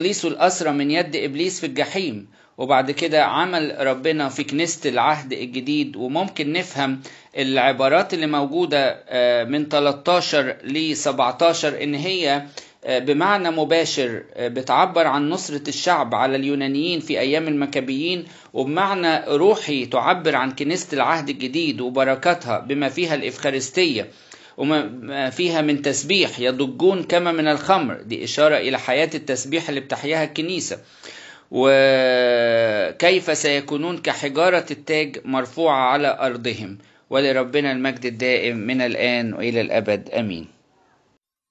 خليصوا الأسرى من يد إبليس في الجحيم وبعد كده عمل ربنا في كنيسة العهد الجديد وممكن نفهم العبارات اللي موجودة من 13 ل 17 إن هي بمعنى مباشر بتعبر عن نصرة الشعب على اليونانيين في أيام المكابيين وبمعنى روحي تعبر عن كنيسة العهد الجديد وبركاتها بما فيها الإفخارستية وما فيها من تسبيح يضجون كما من الخمر دي إشارة إلى حياة التسبيح اللي بتحياها الكنيسة وكيف سيكونون كحجارة التاج مرفوعة على أرضهم ولربنا المجد الدائم من الآن وإلى الأبد أمين